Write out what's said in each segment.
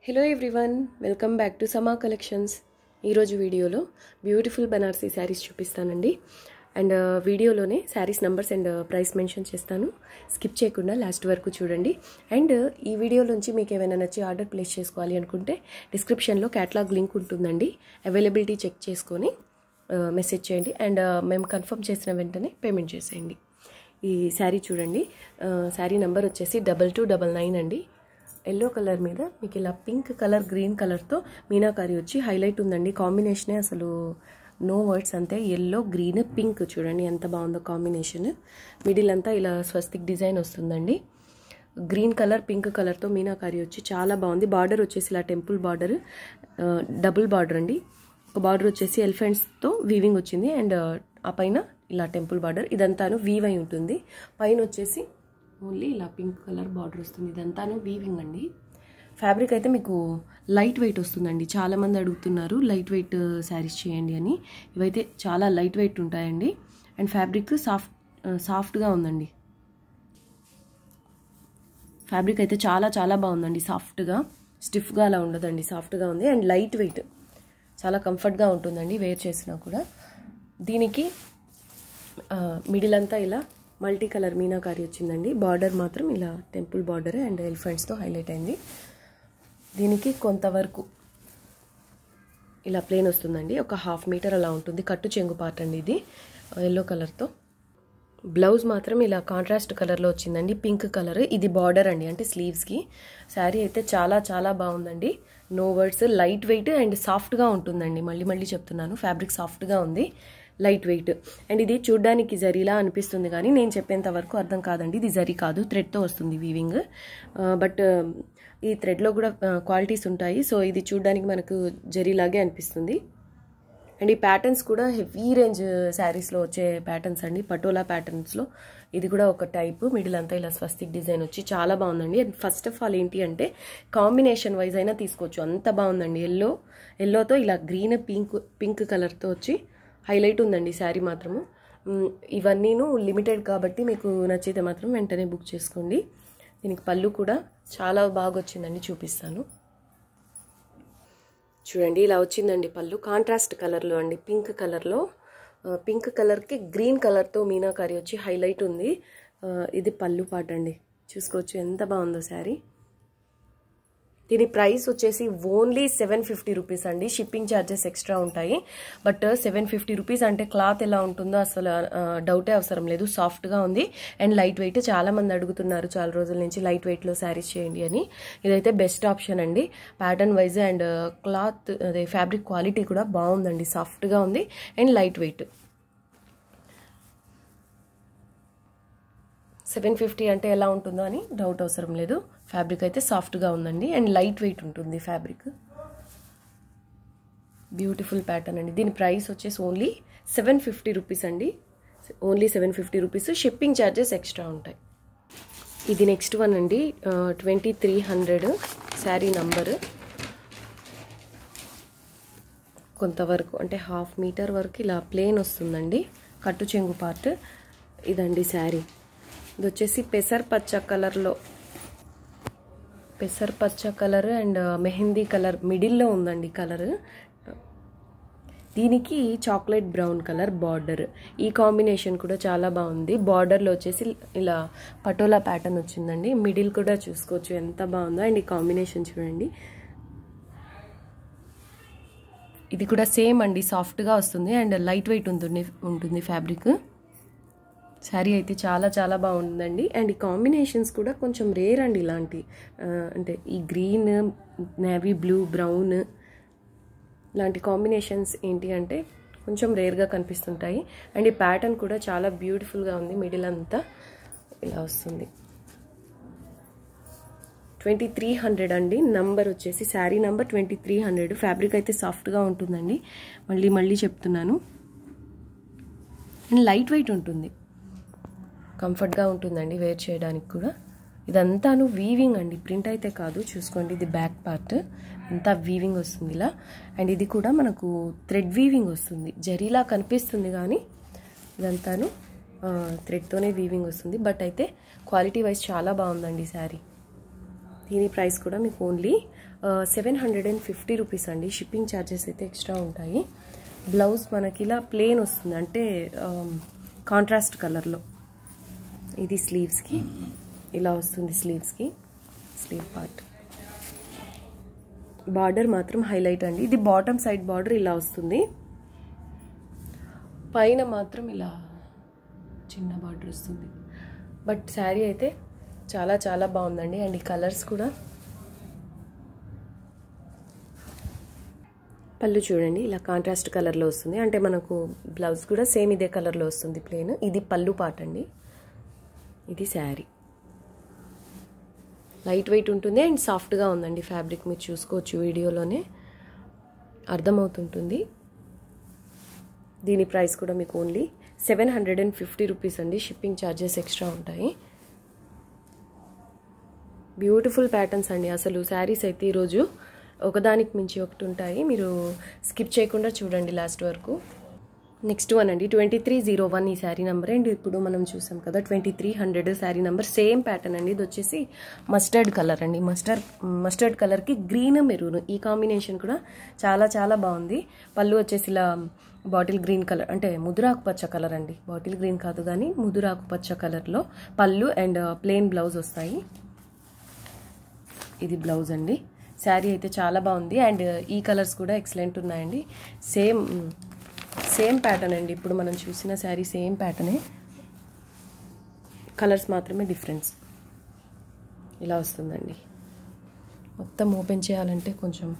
hello everyone welcome back to Sama collections ఈరోజు వీడియోలో beautiful Banarasi saris చూపిస్తానండి అండ్ వీడియోలోనే saris numbers and price mention చేస్తాను స్కిప్ చేయకుండా లాస్ట్ వరకు చూడండి అండ్ ఈ వీడియోలోంచి మీకు ఏమైనా నచ్చి ఆర్డర్ ప్లేస్ చేసుకోవాలి అనుకుంటే డిస్క్రిప్షన్లో క్యాటలాగ్ లింక్ ఉంటుందండి అవైలబిలిటీ చెక్ చేసుకొని మెసేజ్ చేయండి అండ్ మేము కన్ఫర్మ్ చేసిన వెంటనే పేమెంట్ చేసేయండి ఈ శారీ చూడండి శారీ నెంబర్ వచ్చేసి డబల్ టూ డబల్ నైన్ అండి ఎల్లో కలర్ మీద మీకు ఇలా పింక్ కలర్ గ్రీన్ కలర్తో మీనాకారి వచ్చి హైలైట్ ఉందండి కాంబినేషనే అసలు నో వర్డ్స్ అంతే ఎల్లో గ్రీన్ పింక్ చూడండి ఎంత బాగుందో కాంబినేషన్ మిడిల్ అంతా ఇలా స్వస్తిక్ డిజైన్ వస్తుందండి గ్రీన్ కలర్ పింక్ కలర్తో మీనాకారి వచ్చి చాలా బాగుంది బార్డర్ వచ్చేసి ఇలా టెంపుల్ బార్డర్ డబుల్ బార్డర్ అండి ఒక బార్డర్ వచ్చేసి ఎలిఫెంట్స్తో వీవింగ్ వచ్చింది అండ్ ఆ పైన ఇలా టెంపుల్ బార్డర్ ఇదంతాను వీవ్ అయి ఉంటుంది పైన వచ్చేసి ఓన్లీ ఇలా పింక్ కలర్ బార్డర్ వస్తుంది ఇదంతాను వీవింగ్ అండి ఫ్యాబ్రిక్ అయితే మీకు లైట్ వెయిట్ వస్తుందండి చాలామంది అడుగుతున్నారు లైట్ వెయిట్ శారీస్ చేయండి అని ఇవైతే చాలా లైట్ వెయిట్ ఉంటాయండి అండ్ ఫ్యాబ్రిక్ సాఫ్ట్ సాఫ్ట్గా ఉందండి ఫ్యాబ్రిక్ అయితే చాలా చాలా బాగుందండి సాఫ్ట్గా స్టిఫ్గా అలా ఉండదండి సాఫ్ట్గా ఉంది అండ్ లైట్ వెయిట్ చాలా కంఫర్ట్గా ఉంటుందండి వేర్ చేసినా కూడా దీనికి మిడిల్ అంతా ఇలా మల్టీ కలర్ మీనాకారి వచ్చిందండి బార్డర్ మాత్రం ఇలా టెంపుల్ బార్డర్ అండ్ ఎలిఫెంట్స్తో హైలైట్ అయింది దీనికి కొంతవరకు ఇలా ప్లేన్ వస్తుందండి ఒక హాఫ్ మీటర్ అలా ఉంటుంది కట్టు చెంగు పార్ట్ అండి ఇది ఎల్లో కలర్తో బ్లౌజ్ మాత్రం ఇలా కాంట్రాస్ట్ కలర్లో వచ్చిందండి పింక్ కలర్ ఇది బార్డర్ అండి అంటే స్లీవ్స్కి శారీ అయితే చాలా చాలా బాగుందండి no words light weight and సాఫ్ట్గా ఉంటుందండి మళ్ళీ మళ్ళీ చెప్తున్నాను ఫ్యాబ్రిక్ సాఫ్ట్గా ఉంది లైట్ వెయిట్ అండ్ ఇది చూడ్డానికి జరీలా అనిపిస్తుంది కానీ నేను చెప్పేంత వరకు అర్థం కాదండి ఇది జరీ కాదు థ్రెడ్తో వస్తుంది వీవింగ్ బట్ ఈ థ్రెడ్లో కూడా క్వాలిటీస్ ఉంటాయి సో ఇది చూడ్డానికి మనకు జరీలాగే అనిపిస్తుంది అండ్ ఈ ప్యాటర్న్స్ కూడా హెవీ రేంజ్ శారీస్లో వచ్చే ప్యాటర్న్స్ అండి పటోలా ప్యాటర్న్స్లో ఇది కూడా ఒక టైప్ మిడిల్ అంతా ఇలా స్వస్తిక్ డిజైన్ వచ్చి చాలా బాగుందండి అండ్ ఫస్ట్ ఆఫ్ ఆల్ ఏంటి అంటే కాంబినేషన్ వైజ్ అయినా తీసుకోవచ్చు అంత బాగుందండి ఎల్లో ఎల్లోతో ఇలా గ్రీన్ పింక్ పింక్ కలర్తో వచ్చి హైలైట్ ఉందండి శారీ మాత్రము ఇవన్నీను లిమిటెడ్ కాబట్టి మీకు నచ్చితే మాత్రం వెంటనే బుక్ చేసుకోండి దీనికి పళ్ళు కూడా చాలా బాగా వచ్చిందండి చూపిస్తాను చూడండి ఇలా వచ్చిందండి పళ్ళు కాంట్రాస్ట్ కలర్లో అండి పింక్ కలర్లో పింక్ కలర్కి గ్రీన్ కలర్తో మీనాకారి వచ్చి హైలైట్ ఉంది ఇది పళ్ళు పాట అండి చూసుకోవచ్చు ఎంత బాగుందో శారీ దీని ప్రైస్ వచ్చేసి ఓన్లీ సెవెన్ ఫిఫ్టీ రూపీస్ అండి షిప్పింగ్ ఛార్జెస్ ఎక్స్ట్రా ఉంటాయి బట్ సెవెన్ ఫిఫ్టీ రూపీస్ అంటే క్లాత్ ఎలా ఉంటుందో అసలు డౌటే అవసరం లేదు సాఫ్ట్గా ఉంది అండ్ లైట్ వెయిట్ చాలా మంది అడుగుతున్నారు చాలా రోజుల నుంచి లైట్ వెయిట్లో శారీస్ చేయండి అని ఇదైతే బెస్ట్ ఆప్షన్ అండి ప్యాటర్న్ వైజ్ అండ్ క్లాత్ అదే ఫ్యాబ్రిక్ క్వాలిటీ కూడా బాగుందండి సాఫ్ట్గా ఉంది and light weight seven fifty అంటే ఎలా ఉంటుందో అని డౌట్ అవసరం లేదు ఫ్యాబ్రిక్ అయితే సాఫ్ట్గా ఉందండి అండ్ లైట్ వెయిట్ ఉంటుంది ఫ్యాబ్రిక్ బ్యూటిఫుల్ ప్యాటర్న్ అండి దీని ప్రైస్ వచ్చేసి ఓన్లీ సెవెన్ ఫిఫ్టీ రూపీస్ అండి only seven fifty rupees shipping charges extra ఉంటాయి ఇది నెక్స్ట్ వన్ అండి twenty three hundred sari number కొంతవరకు అంటే హాఫ్ మీటర్ వరకు ఇలా ప్లేన్ వస్తుందండి కట్టు చెంగు పార్ట్ ఇదండి శారీ ఇది వచ్చేసి పెసర్ పచ్చ కలర్లో పెసర్ పచ్చ కలర్ అండ్ మెహందీ కలర్ మిడిల్లో ఉందండి కలర్ దీనికి చాక్లెట్ బ్రౌన్ కలర్ బార్డర్ ఈ కాంబినేషన్ కూడా చాలా బాగుంది బార్డర్లో వచ్చేసి ఇలా పటోలా ప్యాటర్న్ వచ్చిందండి మిడిల్ కూడా చూసుకోవచ్చు ఎంత బాగుందో అండ్ ఈ కాంబినేషన్ చూడండి ఇది కూడా సేమ్ అండి సాఫ్ట్గా వస్తుంది అండ్ లైట్ వెయిట్ ఉంటుంది ఉంటుంది ఫ్యాబ్రిక్ శారీ అయితే చాలా చాలా బాగుందండి అండ్ ఈ కాంబినేషన్స్ కూడా కొంచెం రేర్ అండి ఇలాంటి అంటే ఈ గ్రీన్ నేవీ బ్లూ బ్రౌన్ ఇలాంటి కాంబినేషన్స్ ఏంటి అంటే కొంచెం రేర్గా కనిపిస్తుంటాయి అండ్ ఈ ప్యాటర్న్ కూడా చాలా బ్యూటిఫుల్గా ఉంది మిడిల్ అంతా ఇలా వస్తుంది ట్వంటీ త్రీ హండ్రెడ్ అండి నంబర్ వచ్చేసి sari number twenty three hundred fabric అయితే సాఫ్ట్గా ఉంటుందండి మళ్ళీ మళ్ళీ చెప్తున్నాను అండ్ లైట్ వెయిట్ ఉంటుంది కంఫర్ట్గా ఉంటుందండి వేర్ చేయడానికి కూడా ఇదంతాను వీవింగ్ అండి ప్రింట్ అయితే కాదు చూసుకోండి ఇది బ్యాక్ పార్ట్ అంతా వీవింగ్ వస్తుంది ఇలా అండ్ ఇది కూడా మనకు థ్రెడ్ వీవింగ్ వస్తుంది జరీలా కనిపిస్తుంది కానీ ఇదంతాను థ్రెడ్తోనే వీవింగ్ వస్తుంది బట్ అయితే క్వాలిటీ వైజ్ చాలా బాగుందండి శారీ దీని ప్రైస్ కూడా మీకు only seven hundred and fifty rupees అండి షిప్పింగ్ ఛార్జెస్ అయితే ఎక్స్ట్రా ఉంటాయి బ్లౌజ్ మనకి ఇలా ప్లేన్ వస్తుంది అంటే కాంట్రాస్ట్ కలర్లో ఇది స్లీవ్స్కి ఇలా వస్తుంది స్లీవ్స్కి స్లీవ్ పార్ట్ బార్డర్ మాత్రం హైలైట్ అండి ఇది బాటమ్ సైడ్ బార్డర్ ఇలా వస్తుంది పైన మాత్రం ఇలా చిన్న బార్డర్ వస్తుంది బట్ శారీ అయితే చాలా చాలా బాగుందండి అండ్ ఈ కలర్స్ కూడా పళ్ళు చూడండి ఇలా కాంట్రాస్ట్ కలర్లో వస్తుంది అంటే మనకు బ్లౌజ్ కూడా సేమ్ ఇదే కలర్లో వస్తుంది ప్లేన్ ఇది పళ్ళు పాట అండి ఇది శారీ లైట్ వెయిట్ ఉంటుంది అండ్ సాఫ్ట్గా ఉందండి ఫ్యాబ్రిక్ మీరు చూసుకోవచ్చు వీడియోలోనే అర్థమవుతుంటుంది దీని ప్రైస్ కూడా మీకు only seven hundred and fifty rupees అండి షిప్పింగ్ ఛార్జెస్ ఎక్స్ట్రా ఉంటాయి బ్యూటిఫుల్ ప్యాటర్న్స్ అండి అసలు శారీస్ అయితే ఈరోజు ఒకదానికి మించి ఒకటి ఉంటాయి మీరు స్కిప్ చేయకుండా చూడండి లాస్ట్ వరకు నెక్స్ట్ వన్ అండి ట్వంటీ త్రీ జీరో వన్ ఈ శారీ నెంబర్ అండ్ ఇప్పుడు మనం చూసాం కదా twenty three hundred sari number same pattern అండి ఇది వచ్చేసి మస్టర్డ్ కలర్ అండి మస్టర్డ్ మస్టర్డ్ కలర్కి గ్రీన్ మెరూన్ ఈ కాంబినేషన్ కూడా చాలా చాలా బాగుంది పళ్ళు వచ్చేసి ఇలా బాటిల్ గ్రీన్ కలర్ అంటే ముదురాకు పచ్చ కలర్ అండి బాటిల్ గ్రీన్ కాదు కానీ ముదురాకు పచ్చ కలర్లో పళ్ళు అండ్ ప్లెయిన్ బ్లౌజ్ వస్తాయి ఇది బ్లౌజ్ అండి శారీ అయితే చాలా బాగుంది అండ్ ఈ కలర్స్ కూడా ఎక్సలెంట్ ఉన్నాయండి సేమ్ సేమ్ ప్యాటర్న్ అండి ఇప్పుడు మనం చూసిన శారీ సేమ్ ప్యాటర్నే కలర్స్ మాత్రమే డిఫరెన్స్ ఇలా వస్తుందండి మొత్తం ఓపెన్ చేయాలంటే కొంచెం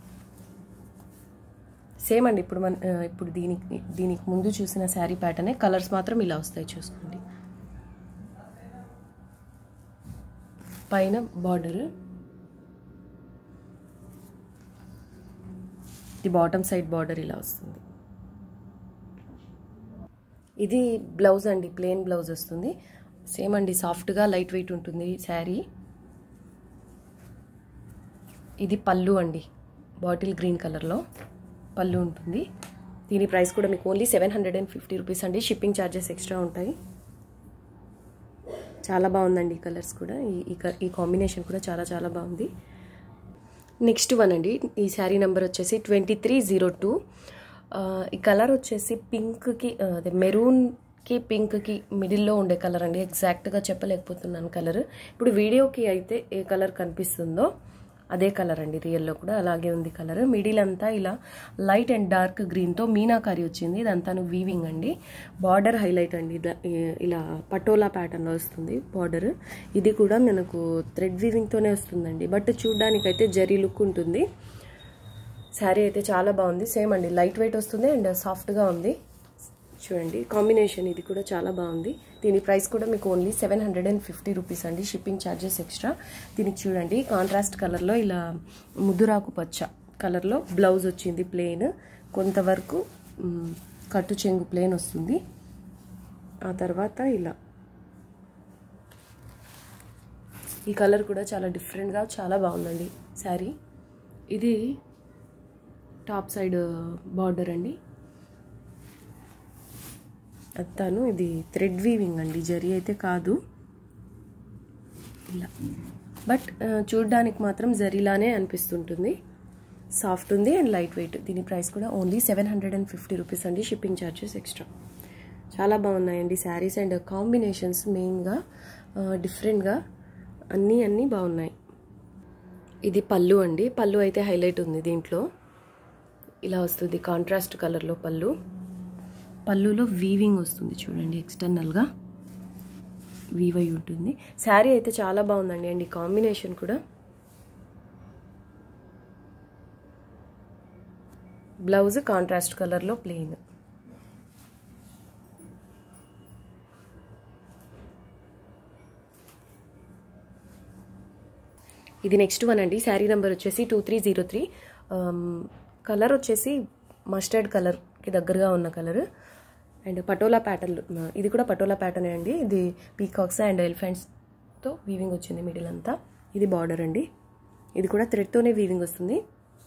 సేమ్ అండి ఇప్పుడు మన ఇప్పుడు దీనికి దీనికి ముందు చూసిన శారీ ప్యాటర్నే కలర్స్ మాత్రం ఇలా వస్తాయి చూసుకోండి పైన బార్డర్ ఇది బాటమ్ సైడ్ బార్డర్ ఇలా వస్తుంది ఇది బ్లౌజ్ అండి ప్లెయిన్ బ్లౌజ్ వస్తుంది సేమ్ అండి సాఫ్ట్గా లైట్ వెయిట్ ఉంటుంది శారీ ఇది పళ్ళు అండి బాటిల్ గ్రీన్ కలర్లో పళ్ళు ఉంటుంది దీని ప్రైస్ కూడా మీకు only seven hundred and fifty rupees అండి షిప్పింగ్ ఛార్జెస్ ఎక్స్ట్రా ఉంటాయి చాలా బాగుందండి ఈ కలర్స్ కూడా ఈ ఈ కాంబినేషన్ కూడా చాలా చాలా బాగుంది నెక్స్ట్ వన్ అండి ఈ శారీ నెంబర్ వచ్చేసి ట్వంటీ త్రీ జీరో టూ ఈ కలర్ వచ్చేసి పింక్కి అదే మెరూన్కి పింక్కి మిడిల్లో ఉండే కలర్ అండి ఎగ్జాక్ట్గా చెప్పలేకపోతున్నాను కలర్ ఇప్పుడు వీడియోకి అయితే ఏ కలర్ కనిపిస్తుందో అదే కలర్ అండి రియల్లో కూడా అలాగే ఉంది కలర్ మిడిల్ అంతా ఇలా లైట్ అండ్ డార్క్ గ్రీన్తో మీనాకారి వచ్చింది ఇదంతాను వీవింగ్ అండి బార్డర్ హైలైట్ అండి ఇలా పటోలా ప్యాటర్న్లో వస్తుంది బార్డర్ ఇది కూడా మనకు థ్రెడ్ వీవింగ్తోనే వస్తుందండి బట్ చూడ్డానికైతే జరీ లుక్ ఉంటుంది శారీ అయితే చాలా బాగుంది సేమ్ అండి లైట్ వెయిట్ వస్తుంది అండ్ సాఫ్ట్గా ఉంది చూడండి కాంబినేషన్ ఇది కూడా చాలా బాగుంది దీని ప్రైస్ కూడా మీకు only seven hundred and fifty rupees అండి షిప్పింగ్ ఛార్జెస్ ఎక్స్ట్రా దీనికి చూడండి కాంట్రాస్ట్ కలర్లో ఇలా ముదురాకు పచ్చ కలర్లో బ్లౌజ్ వచ్చింది ప్లెయిన్ కొంతవరకు కట్టు చెంగు ప్లెయిన్ వస్తుంది ఆ తర్వాత ఇలా ఈ కలర్ కూడా చాలా డిఫరెంట్గా చాలా బాగుందండి శారీ ఇది టాప్ సైడ్ బార్డర్ అండి అత్తాను ఇది థ్రెడ్ వీవింగ్ అండి జరీ అయితే కాదు ఇలా బట్ చూడ్డానికి మాత్రం జరీలానే అనిపిస్తుంటుంది సాఫ్ట్ ఉంది అండ్ లైట్ వెయిట్ దీని ప్రైస్ కూడా only seven hundred and fifty rupees అండి షిప్పింగ్ ఛార్జెస్ ఎక్స్ట్రా చాలా బాగున్నాయండి శారీస్ అండ్ కాంబినేషన్స్ మెయిన్గా డిఫరెంట్గా అన్నీ అన్నీ బాగున్నాయి ఇది పళ్ళు అండి పళ్ళు అయితే హైలైట్ ఉంది దీంట్లో ఇలా వస్తుంది కాంట్రాస్ట్ కలర్లో పళ్ళు పళ్ళులో వీవింగ్ వస్తుంది చూడండి ఎక్స్టర్నల్గా వీవ్ అయి ఉంటుంది శారీ అయితే చాలా బాగుందండి అండ్ ఈ కాంబినేషన్ కూడా బ్లౌజ్ కాంట్రాస్ట్ కలర్లో ప్లెయిన్ ఇది నెక్స్ట్ వన్ అండి శారీ నెంబర్ వచ్చేసి two three zero three colour వచ్చేసి మస్టర్డ్ కలర్కి దగ్గరగా ఉన్న కలర్ అండ్ పటోలా ప్యాటర్న్ ఇది కూడా పటోలా ప్యాటర్నే అండి ఇది పీకాక్స్ అండ్ ఎలిఫెంట్స్తో వీవింగ్ వచ్చింది మిడిల్ అంతా ఇది బార్డర్ అండి ఇది కూడా థ్రెడ్తోనే వీవింగ్ వస్తుంది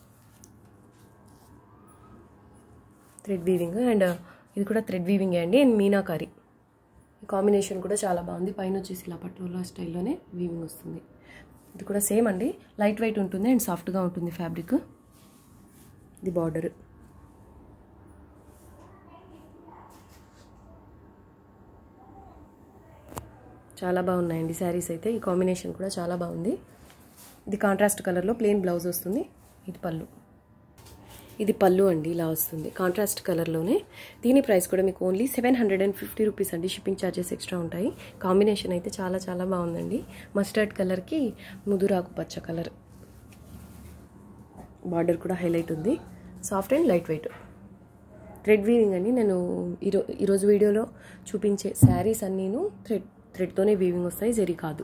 థ్రెడ్ వీవింగ్ అండ్ ఇది కూడా థ్రెడ్ వీవింగ్ అండి అండ్ మీనాకారి కాంబినేషన్ కూడా చాలా బాగుంది పైన వచ్చేసి ఇలా పటోలా స్టైల్లోనే వీవింగ్ వస్తుంది ఇది కూడా సేమ్ అండి లైట్ వెయిట్ ఉంటుంది అండ్ సాఫ్ట్గా ఉంటుంది ఫ్యాబ్రిక్ ఇది బార్డర్ చాలా బాగున్నాయండి శారీస్ అయితే ఈ కాంబినేషన్ కూడా చాలా బాగుంది ఇది కాంట్రాస్ట్ కలర్లో ప్లెయిన్ బ్లౌజ్ వస్తుంది ఇది పళ్ళు ఇది పళ్ళు అండి ఇలా వస్తుంది కాంట్రాస్ట్ కలర్లోనే దీని ప్రైస్ కూడా మీకు only seven hundred and fifty rupees అండి షిప్పింగ్ ఛార్జెస్ ఎక్స్ట్రా ఉంటాయి కాంబినేషన్ అయితే చాలా చాలా బాగుందండి మస్టర్డ్ కలర్కి ముదురాకు పచ్చ కలర్ బార్డర్ కూడా హైలైట్ ఉంది soft and light weight thread weaving అండి నేను ఈరో ఈరోజు వీడియోలో చూపించే శారీస్ అన్నీను థ్రెడ్ థ్రెడ్తోనే వీవింగ్ వస్తాయి జరి కాదు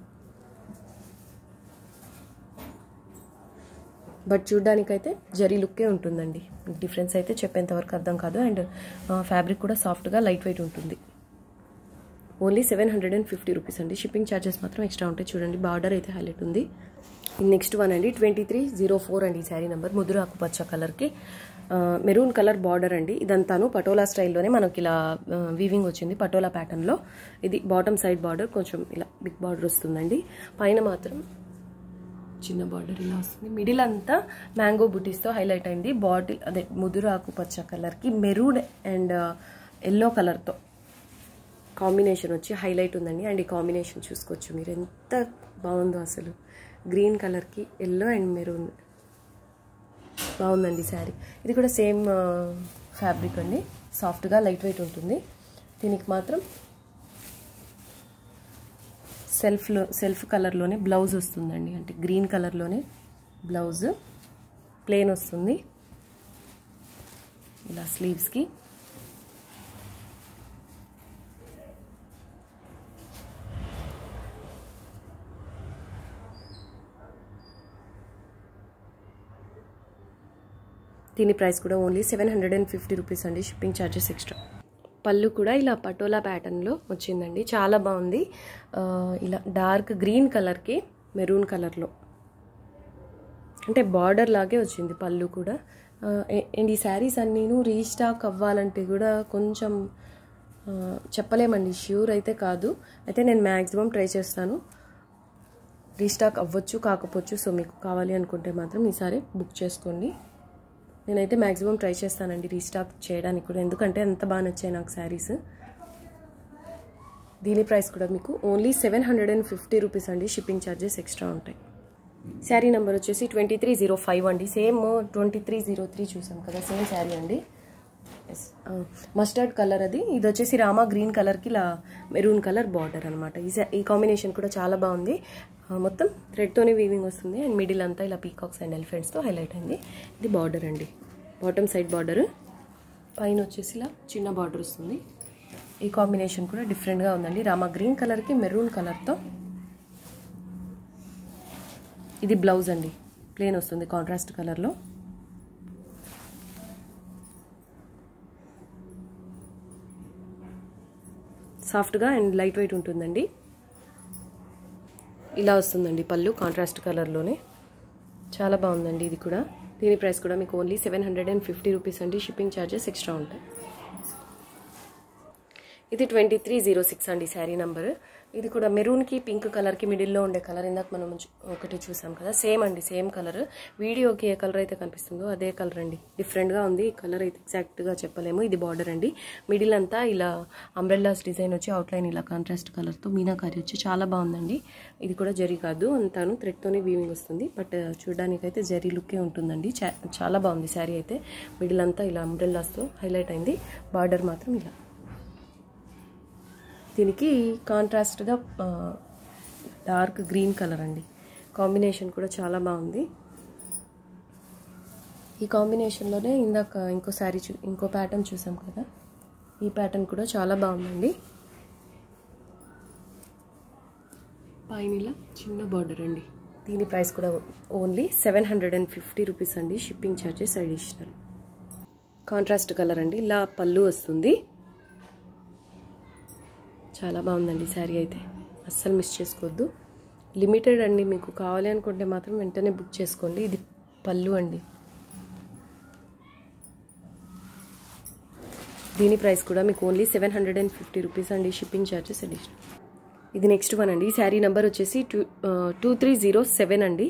బట్ చూడ్డానికైతే జరీ లుక్కే ఉంటుందండి డిఫరెన్స్ అయితే చెప్పేంత వరకు అర్థం కాదు అండ్ ఫ్యాబ్రిక్ కూడా సాఫ్ట్గా లైట్ వెయిట్ ఉంటుంది only seven hundred and fifty rupees అండి షిప్పింగ్ ఛార్జెస్ మాత్రం ఎక్స్ట్రా ఉంటాయి చూడండి బార్డర్ అయితే హైలైట్ ఉంది నెక్స్ట్ వన్ అండి ట్వంటీ త్రీ జీరో ఫోర్ అండి ఈ శారీ నెంబర్ ముదురు ఆకుపచ్చ కలర్కి మెరూన్ కలర్ బార్డర్ అండి ఇదంతాను పటోలా స్టైల్లోనే మనకి ఇలా వీవింగ్ వచ్చింది పటోలా ప్యాటర్న్లో ఇది బాటమ్ సైడ్ బార్డర్ కొంచెం ఇలా బిగ్ బార్డర్ వస్తుందండి పైన మాత్రం చిన్న బార్డర్ ఇలా వస్తుంది మిడిల్ అంతా మ్యాంగో బుటీస్తో హైలైట్ అయింది బాటిల్ అదే ముదురు ఆకుపచ్చ కలర్కి మెరూన్ అండ్ ఎల్లో కలర్తో కాంబినేషన్ వచ్చి హైలైట్ ఉందండి అండ్ ఈ కాంబినేషన్ చూసుకోవచ్చు మీరు ఎంత బాగుందో అసలు గ్రీన్ కలర్కి ఎల్లో అండ్ మెరూన్ బాగుందండి శారీ ఇది కూడా సేమ్ ఫ్యాబ్రిక్ అండి సాఫ్ట్గా లైట్ వెయిట్ ఉంటుంది దీనికి మాత్రం సెల్ఫ్లో సెల్ఫ్ కలర్లోనే బ్లౌజ్ వస్తుందండి అంటే గ్రీన్ కలర్లోనే బ్లౌజ్ ప్లేన్ వస్తుంది ఇలా స్లీవ్స్కి దీని ప్రైస్ కూడా only seven hundred and fifty rupees అండి షిప్పింగ్ ఛార్జెస్ ఎక్స్ట్రా పళ్ళు కూడా ఇలా పటోలా ప్యాటర్న్లో వచ్చిందండి చాలా బాగుంది ఇలా డార్క్ గ్రీన్ కలర్కి మెరూన్ కలర్లో అంటే బార్డర్ లాగే వచ్చింది పళ్ళు కూడా అండ్ ఈ శారీస్ అన్నీను రీస్టాక్ అవ్వాలంటే కూడా కొంచెం చెప్పలేమండి ష్యూర్ అయితే కాదు అయితే నేను మ్యాక్సిమం ట్రై చేస్తాను రీస్టాక్ అవ్వచ్చు కాకపోవచ్చు సో మీకు కావాలి అనుకుంటే మాత్రం ఈసారి బుక్ చేసుకోండి నేనైతే మ్యాక్సిమం ట్రై చేస్తానండి రీస్టాక్ చేయడానికి కూడా ఎందుకంటే ఎంత బాగా నచ్చాయి నాకు శారీస్ దీని ప్రైస్ కూడా మీకు only seven hundred and fifty rupees అండి షిప్పింగ్ ఛార్జెస్ ఎక్స్ట్రా ఉంటాయి శారీ నెంబర్ వచ్చేసి ట్వంటీ త్రీ జీరో ఫైవ్ అండి same twenty three zero three చూసాం కదా సేమ్ శారీ అండి ఎస్ మస్టర్డ్ కలర్ అది ఇది వచ్చేసి రామా గ్రీన్ కలర్కి ఇలా మెరూన్ కలర్ బార్డర్ అనమాట ఈ ఈ కాంబినేషన్ కూడా చాలా బాగుంది మొత్తం థ్రెడ్తోనే వీవింగ్ వస్తుంది అండ్ మిడిల్ అంతా ఇలా పీకాక్స్ అండ్ ఎలిఫెంట్స్తో హైలైట్ అయింది ఇది బార్డర్ అండి బాటమ్ సైడ్ బార్డర్ పైన వచ్చేసి ఇలా చిన్న బార్డర్ వస్తుంది ఈ కాంబినేషన్ కూడా డిఫరెంట్గా ఉందండి రామా గ్రీన్ కలర్కి మెరూన్ కలర్తో ఇది బ్లౌజ్ అండి ప్లేన్ వస్తుంది కాంట్రాస్ట్ కలర్లో సాఫ్ట్గా అండ్ లైట్ వెయిట్ ఉంటుందండి ఇలా వస్తుందండి పళ్ళు కాంట్రాస్ట్ కలర్లోనే చాలా బాగుందండి ఇది కూడా దీని ప్రైస్ కూడా మీకు only seven hundred and fifty rupees అండి షిప్పింగ్ ఛార్జెస్ ఎక్స్ట్రా ఉంటాయి ఇది ట్వంటీ త్రీ జీరో సిక్స్ అండి శారీ నెంబర్ ఇది కూడా మెరూన్కి పింక్ కలర్కి మిడిల్లో ఉండే కలర్ ఇందాక మనం ఒకటి చూసాం కదా సేమ్ అండి సేమ్ కలర్ వీడియోకి ఏ కలర్ అయితే కనిపిస్తుందో అదే కలర్ అండి డిఫరెంట్గా ఉంది ఈ కలర్ అయితే ఎగ్జాక్ట్గా చెప్పలేము ఇది బార్డర్ అండి మిడిల్ అంతా ఇలా అంబ్రెల్లాస్ డిజైన్ వచ్చి అవుట్లైన్ ఇలా కాంట్రాస్ట్ కలర్తో మీనాకారి వచ్చి చాలా బాగుందండి ఇది కూడా జరీ కాదు అంతాను థ్రెడ్తోనే వీవింగ్ వస్తుంది బట్ చూడడానికి అయితే జరీ లుక్కే ఉంటుందండి చాలా బాగుంది శారీ అయితే మిడిల్ అంతా ఇలా అంబ్రెల్లాస్తో హైలైట్ అయింది బార్డర్ మాత్రం ఇలా దీనికి కాంట్రాస్ట్గా డార్క్ గ్రీన్ కలర్ అండి కాంబినేషన్ కూడా చాలా బాగుంది ఈ కాంబినేషన్లోనే ఇందాక ఇంకో శారీ చూ ఇంకో ప్యాటర్న్ చూసాం కదా ఈ ప్యాటర్న్ కూడా చాలా బాగుందండి పైన ఇలా చిన్న బార్డర్ అండి దీని ప్రైస్ కూడా only seven hundred and fifty rupees అండి shipping charges additional contrast colour అండి ఇలా పళ్ళు వస్తుంది చాలా బాగుందండి శారీ అయితే అస్సలు మిస్ చేసుకోవద్దు లిమిటెడ్ అండి మీకు కావాలి అనుకుంటే మాత్రం వెంటనే బుక్ చేసుకోండి ఇది పళ్ళు అండి దీని ప్రైస్ కూడా మీకు only seven hundred and fifty rupees అండి షిప్పింగ్ ఛార్జెస్ అడిషనల్ ఇది నెక్స్ట్ వన్ అండి శారీ నెంబర్ వచ్చేసి two two three zero seven అండి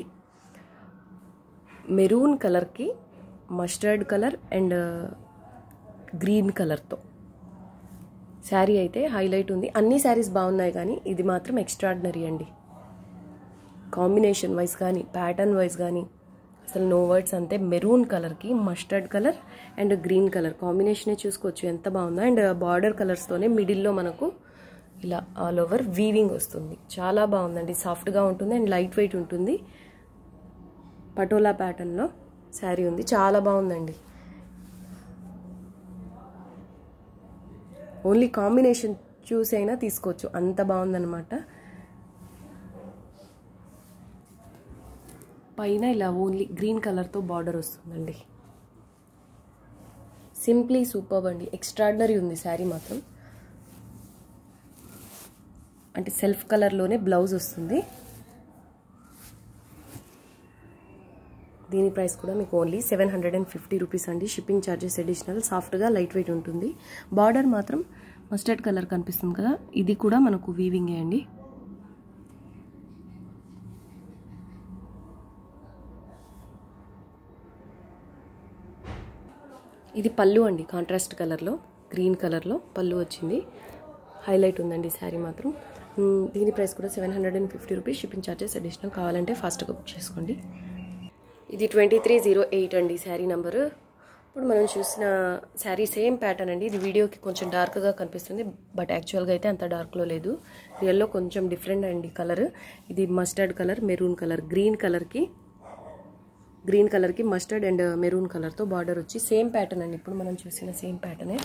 మెరూన్ కలర్కి మస్టర్డ్ కలర్ అండ్ గ్రీన్ కలర్తో శారీ అయితే హైలైట్ ఉంది అన్ని శారీస్ బాగున్నాయి కానీ ఇది మాత్రం ఎక్స్ట్రాడినరీ అండి కాంబినేషన్ వైజ్ కానీ ప్యాటర్న్ వైజ్ కానీ అసలు నో వర్డ్స్ అంతే మెరూన్ కలర్కి mustard colour and green colour కాంబినేషనే చూసుకోవచ్చు ఎంత బాగుందో అండ్ బార్డర్ కలర్స్తోనే మిడిల్లో మనకు ఇలా ఆల్ ఓవర్ వీవింగ్ వస్తుంది చాలా బాగుందండి సాఫ్ట్గా ఉంటుంది అండ్ లైట్ వెయిట్ ఉంటుంది పటోలా ప్యాటర్న్లో శారీ ఉంది చాలా బాగుందండి ఓన్లీ కాంబినేషన్ చూసి అయినా తీసుకోవచ్చు అంత బాగుందన్నమాట పైన ఇలా ఓన్లీ గ్రీన్ కలర్తో బార్డర్ వస్తుందండి సింప్లీ సూపర్ అండి ఎక్స్ట్రాడినరీ ఉంది శారీ మాత్రం అంటే సెల్ఫ్ కలర్లోనే బ్లౌజ్ వస్తుంది దీని ప్రైస్ కూడా మీకు only seven hundred and fifty rupees అండి షిప్పింగ్ ఛార్జెస్ అడిషనల్ సాఫ్ట్గా లైట్ వెయిట్ ఉంటుంది బార్డర్ మాత్రం మస్టర్డ్ కలర్ కనిపిస్తుంది కదా ఇది కూడా మనకు వీవింగే అండి ఇది పళ్ళు అండి కాంట్రాస్ట్ కలర్లో గ్రీన్ కలర్లో పళ్ళు వచ్చింది హైలైట్ ఉందండి శారీ మాత్రం మ్, దీని ప్రైస్ కూడా seven hundred and fifty rupees shipping charges additional కావాలంటే ఫాస్ట్గా బుక్ చేసుకోండి ఇది ట్వంటీ త్రీ జీరో ఎయిట్ అండి శారీ నెంబరు ఇప్పుడు మనం చూసిన శారీ సేమ్ ప్యాటర్న్ అండి ఇది వీడియోకి కొంచెం డార్క్గా కనిపిస్తుంది బట్ యాక్చువల్గా అయితే అంత డార్క్లో లేదు రియల్లో కొంచెం డిఫరెంట్ అండి కలర్ ఇది mustard colour maroon colour green కలర్కి గ్రీన్ కలర్కి మస్టర్డ్ అండ్ మెరూన్ కలర్తో బార్డర్ వచ్చి సేమ్ ప్యాటర్న్ అండి ఇప్పుడు మనం చూసిన సేమ్ ప్యాటర్నే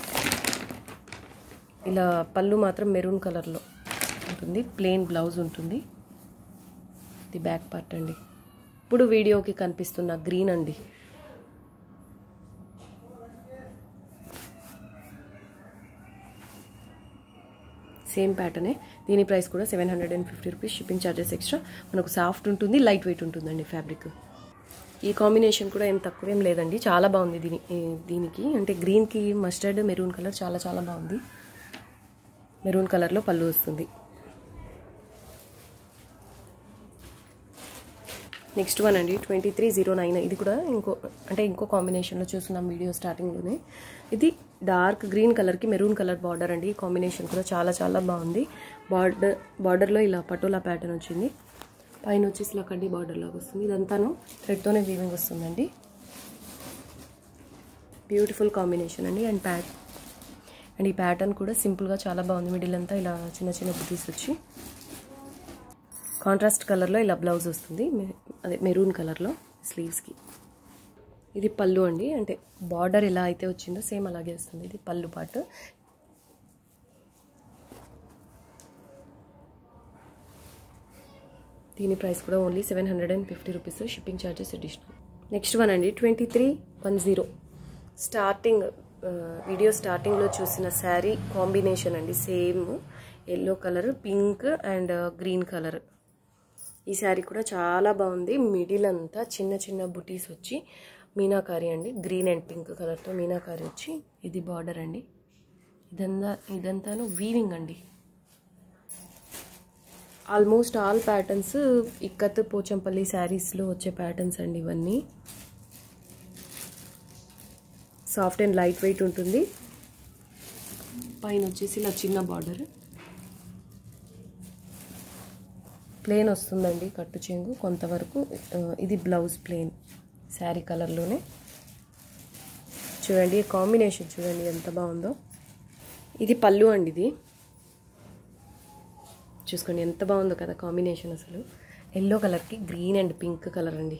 ఇలా పళ్ళు మాత్రం మెరూన్ కలర్లో ఉంటుంది ప్లెయిన్ బ్లౌజ్ ఉంటుంది ఇది బ్యాక్ పార్ట్ అండి ఇప్పుడు వీడియోకి కనిపిస్తున్న గ్రీన్ అండి సేమ్ ప్యాటర్నే దీని ప్రైస్ కూడా seven hundred and fifty rupees shipping charges extra మనకు సాఫ్ట్ ఉంటుంది లైట్ వెయిట్ ఉంటుందండి ఫ్యాబ్రిక్ ఈ కాంబినేషన్ కూడా ఏం తక్కువేం లేదండి చాలా బాగుంది దీని ఈ దీనికి అంటే గ్రీన్కి మస్టర్డ్ మెరూన్ కలర్ చాలా చాలా బాగుంది మెరూన్ కలర్లో పళ్ళు వస్తుంది నెక్స్ట్ వన్ అండి ట్వంటీ త్రీ జీరో నైన్ ఇది కూడా ఇంకో అంటే ఇంకో కాంబినేషన్లో చూస్తున్నాం వీడియో స్టార్టింగ్లోనే ఇది డార్క్ గ్రీన్ కలర్కి మెరూన్ కలర్ బార్డర్ అండి ఈ కాంబినేషన్ కూడా చాలా చాలా బాగుంది బార్డర్ బార్డర్లో ఇలా పటోలా ప్యాటర్న్ వచ్చింది పైన వచ్చేసి ఇలా కడ్డీ బార్డర్ లాగా వస్తుంది ఇదంతాను థ్రెడ్తోనే వీవింగ్ వస్తుందండి బ్యూటిఫుల్ కాంబినేషన్ అండి అండ్ ప్యాట్ అండ్ ఈ ప్యాటర్న్ కూడా సింపుల్గా చాలా బాగుంది మిడిల్ అంతా ఇలా చిన్న చిన్న బుటీస్ వచ్చి కాంట్రాస్ట్ కలర్లో ఇలా బ్లౌజ్ వస్తుంది మె- అదే మెరూన్ కలర్లో స్లీవ్స్కి ఇది పళ్ళు అండి అంటే బార్డర్ ఎలా అయితే వచ్చిందో సేమ్ అలాగే వస్తుంది ఇది పళ్ళు పాటు దీని ప్రైస్ కూడా only seven hundred and fifty rupees shipping charges additional next one అండి twenty three one zero starting video స్టార్టింగ్లో చూసిన శారీ కాంబినేషన్ అండి same yellow colour pink and green colour ఈ శారీ కూడా చాలా బాగుంది మిడిల్ అంతా చిన్న చిన్న బుటీస్ వచ్చి మీనాకారి అండి గ్రీన్ అండ్ పింక్ కలర్తో మీనాకారి వచ్చి ఇది బార్డర్ అండి ఇదంతా ఇదంతాను వీవింగ్ అండి almost all patterns ikat Pochampally శారీస్లో వచ్చే ప్యాటర్న్స్ అండి ఇవన్నీ సాఫ్ట్ అండ్ లైట్ వెయిట్ ఉంటుంది పైన వచ్చేసి ఇలా చిన్న బార్డర్ ప్లేన్ వస్తుందండి కట్టు చెంగు కొంతవరకు ఆ, ఇది బ్లౌజ్ ప్లేన్ శారీ కలర్లోనే చూడండి ఈ కాంబినేషన్ చూడండి ఎంత బాగుందో ఇది పళ్ళు అండి ఇది చూసుకోండి ఎంత బాగుందో కదా కాంబినేషన్ అసలు ఎల్లో కలర్కి గ్రీన్ అండ్ పింక్ కలర్ అండి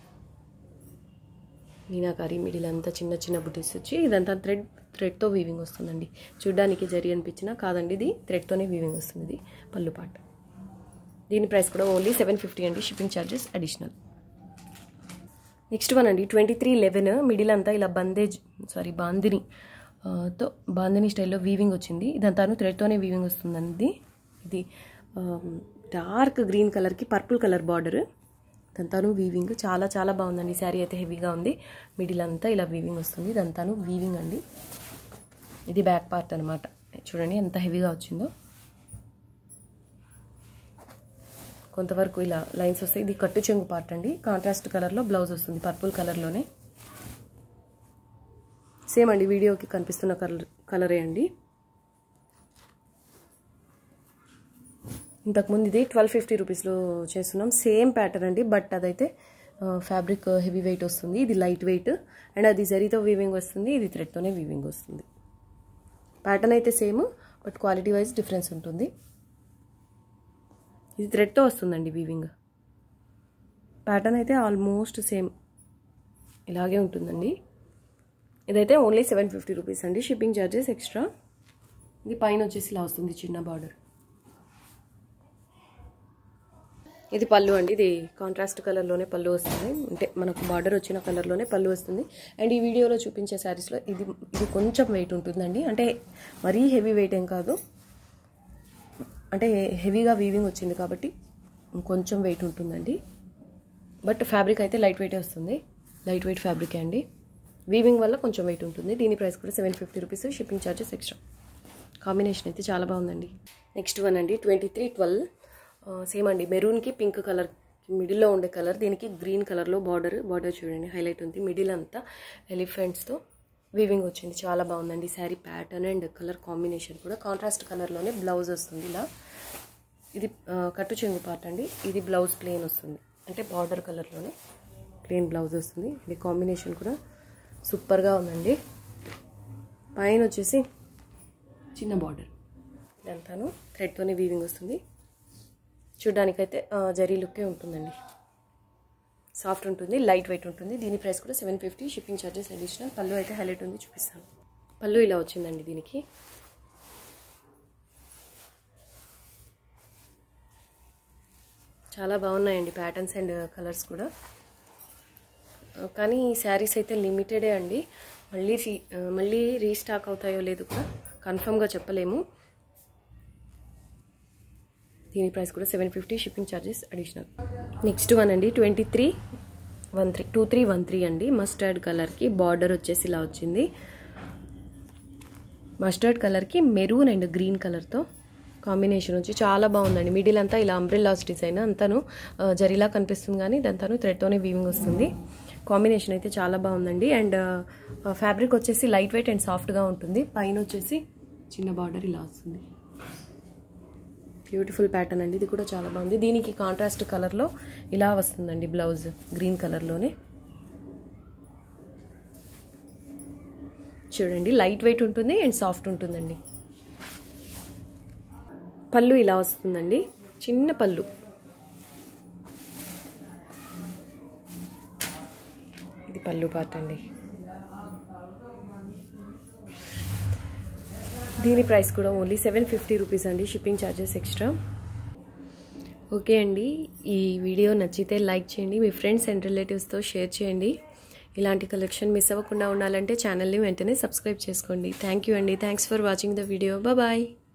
మీనాకారి మిడిల్ అంతా చిన్న చిన్న బుటీస్ వచ్చి ఇదంతా థ్రెడ్ థ్రెడ్తో వీవింగ్ వస్తుందండి చూడ్డానికి జరి అనిపించినా కాదండి ఇది థ్రెడ్తోనే వీవింగ్ వస్తుంది ఇది పళ్ళు పాట దీని ప్రైస్ కూడా ఓన్లీ సెవెన్ ఫిఫ్టీ అండి shipping charges additional next one అండి ట్వంటీ త్రీ లెవెన్ మిడిల్ అంతా ఇలా బందేజ్ సారీ బాందిని ఆ, తో బాందిని స్టైల్లో వీవింగ్ వచ్చింది ఇదంతాను థ్రెడ్తోనే వీవింగ్ వస్తుందండి ఇది డార్క్ గ్రీన్ కలర్కి పర్పుల్ కలర్ బార్డర్ ఇదంతాను వీవింగ్ చాలా చాలా బాగుందండి శారీ అయితే హెవీగా ఉంది మిడిల్ అంతా ఇలా వీవింగ్ వస్తుంది ఇదంతాను వీవింగ్ అండి ఇది బ్యాక్ పార్ట్ అనమాట చూడండి ఎంత హెవీగా వచ్చిందో కొంతవరకు ఇలా లైన్స్ వస్తాయి ఇది కట్టు చెంగు పార్ట్ అండి కాంట్రాస్ట్ కలర్లో బ్లౌజ్ వస్తుంది పర్పుల్ కలర్లోనే సేమ్ అండి వీడియోకి కనిపిస్తున్న కలర్ కలరే అండి ఇంతకుముందు ఇది ట్వెల్వ్ ఫిఫ్టీ రూపీస్లో చేస్తున్నాం సేమ్ ప్యాటర్న్ అండి బట్ అదైతే ఫ్యాబ్రిక్ హెవీ వెయిట్ వస్తుంది ఇది లైట్ వెయిట్ అండ్ అది జరీతో వీవింగ్ వస్తుంది ఇది థ్రెడ్తోనే వీవింగ్ వస్తుంది ప్యాటర్న్ అయితే same but quality wise difference ఉంటుంది ఇది థ్రెడ్తో వస్తుందండి వీవింగ్ ప్యాటర్న్ అయితే ఆల్మోస్ట్ సేమ్ ఇలాగే ఉంటుందండి ఇదైతే ఓన్లీ సెవెన్ ఫిఫ్టీ రూపీస్ అండి షిప్పింగ్ ఛార్జెస్ ఎక్స్ట్రా ఇది పైన వచ్చేసి ఇలా వస్తుంది చిన్న బార్డర్ ఇది పళ్ళు అండి ఇది కాంట్రాస్ట్ కలర్లోనే పళ్ళు వస్తుంది అంటే మనకు బార్డర్ వచ్చిన కలర్లోనే పళ్ళు వస్తుంది అండ్ ఈ వీడియోలో చూపించే శారీస్లో ఇది ఇది కొంచెం వెయిట్ ఉంటుందండి అంటే మరీ హెవీ వెయిట్ ఏం కాదు అంటే హెవీగా వీవింగ్ వచ్చింది కాబట్టి కొంచెం వెయిట్ ఉంటుందండి బట్ ఫ్యాబ్రిక్ అయితే లైట్ వెయిటే వస్తుంది లైట్ వెయిట్ ఫ్యాబ్రికే అండి వీవింగ్ వల్ల కొంచెం వెయిట్ ఉంటుంది దీని ప్రైస్ కూడా seven fifty rupees shipping charges extra combination అయితే చాలా బాగుందండి నెక్స్ట్ వన్ అండి ట్వంటీ త్రీ ట్వెల్వ్ సేమ్ అండి మెరూన్కి పింక్ కలర్ మిడిల్లో ఉండే కలర్ దీనికి గ్రీన్ కలర్లో బార్డర్ బార్డర్ చూడండి హైలైట్ ఉంది మిడిల్ అంతా ఎలిఫెంట్స్తో వీవింగ్ వచ్చింది చాలా బాగుందండి sari pattern and colour combination కూడా కాంట్రాస్ట్ కలర్లోనే బ్లౌజ్ వస్తుంది ఇలా ఇది కట్టు చెంగు పార్ట్ అండి ఇది బ్లౌజ్ ప్లెయిన్ వస్తుంది అంటే బార్డర్ కలర్లోనే ప్లెయిన్ బ్లౌజ్ వస్తుంది ఇది కాంబినేషన్ కూడా సూపర్గా ఉందండి పైన వచ్చేసి చిన్న బార్డర్ ఇదంతాను థ్రెడ్తోనే వీవింగ్ వస్తుంది చూడ్డానికైతే జరీ లుక్కే ఉంటుందండి సాఫ్ట్ ఉంటుంది లైట్ వెయిట్ ఉంటుంది దీని ప్రైస్ కూడా seven fifty shipping charges additional పళ్ళు అయితే హైలైట్ ఉంది చూపిస్తాను పళ్ళు ఇలా వచ్చిందండి దీనికి చాలా బాగున్నాయండి ప్యాటర్న్స్ అండ్ కలర్స్ కూడా కానీ ఈ శారీస్ అయితే లిమిటెడే అండి మళ్ళీ మళ్ళీ రీస్టాక్ అవుతాయో లేదు కూడా కన్ఫర్మ్గా చెప్పలేము దీని ప్రైస్ కూడా seven fifty shipping charges additional next one అండి twenty three one three two three one three అండి మస్టర్డ్ కలర్కి బార్డర్ వచ్చేసి ఇలా వచ్చింది మస్టర్డ్ కలర్కి మెరూన్ అండ్ గ్రీన్ కలర్తో కాంబినేషన్ వచ్చి చాలా బాగుందండి మిడిల్ అంతా ఇలా అంబ్రెల్లాస్ డిజైన్ అంతాను జరీలా కనిపిస్తుంది కానీ ఇదంతాను థ్రెడ్తోనే వీవింగ్ వస్తుంది కాంబినేషన్ అయితే చాలా బాగుందండి అండ్ ఫ్యాబ్రిక్ వచ్చేసి లైట్ వెయిట్ అండ్ సాఫ్ట్గా ఉంటుంది పైన వచ్చేసి చిన్న బార్డర్ ఇలా వస్తుంది బ్యూటిఫుల్ ప్యాటర్న్ అండి ఇది కూడా చాలా బాగుంది దీనికి కాంట్రాస్ట్ కలర్లో ఇలా వస్తుందండి బ్లౌజ్ గ్రీన్ కలర్లోనే చూడండి లైట్ వెయిట్ ఉంటుంది అండ్ సాఫ్ట్ ఉంటుందండి పళ్ళు ఇలా వస్తుందండి చిన్న పళ్ళు ఇది పళ్ళు పార్ట్ అండి దీని ప్రైస్ కూడా ఓన్లీ సెవెన్ ఫిఫ్టీ రూపీస్ అండి షిప్పింగ్ ఛార్జెస్ ఎక్స్ట్రా ఓకే అండి ఈ వీడియో నచ్చితే లైక్ చేయండి మీ ఫ్రెండ్స్ అండ్ రిలేటివ్స్తో షేర్ చేయండి ఇలాంటి కలెక్షన్ మిస్ అవ్వకుండా ఉండాలంటే ఛానల్ని వెంటనే సబ్స్క్రైబ్ చేసుకోండి థ్యాంక్ యూ అండి thanks for watching the video bye